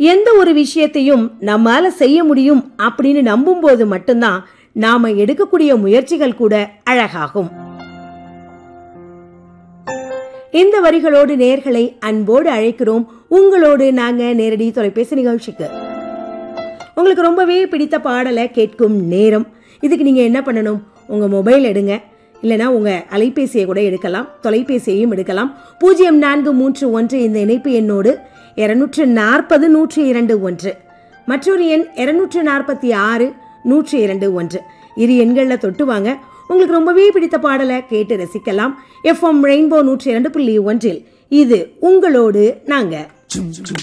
எந்த ஒரு விஷயத்தையும் நம்மால செய்ய முடியும் அப்படின்னு நம்பும்போது மட்டும்தான் நாம எடுக்கக்கூடிய முயற்சிகள் கூட அழகாகும் இந்த வரிகளோடு நேர்களை அன்போடு அழைக்கிறோம் உங்களோடு நாங்க நேரடி தொலைபேசி நிகழ்ச்சிக்கு உங்களுக்கு ரொம்பவே பிடித்த பாடலை கேட்கும் நேரம் இதுக்கு நீங்க என்ன பண்ணணும் உங்க மொபைல் எடுங்க இல்லைனா உங்க அலைபேசியை கூட எடுக்கலாம் தொலைபேசியையும் எடுக்கலாம் பூஜ்ஜியம் நான்கு மூன்று ஒன்று இந்த இணைப்பு எண்ணோடு இருநூற்று நாற்பது நூற்றி இரண்டு ஒன்று மற்றொரு எண் இருநூற்று நாற்பத்தி ஆறு நூற்றி இரண்டு ஒன்று இரு எண்களில் தொட்டு வாங்க உங்களுக்கு ரொம்பவே பிடித்த பாடலை கேட்டு ரசிக்கலாம் எஃப்எம் ரெயின்போ நூற்றி இரண்டு புள்ளி ஒன்றில் இது உங்களோடு நாங்க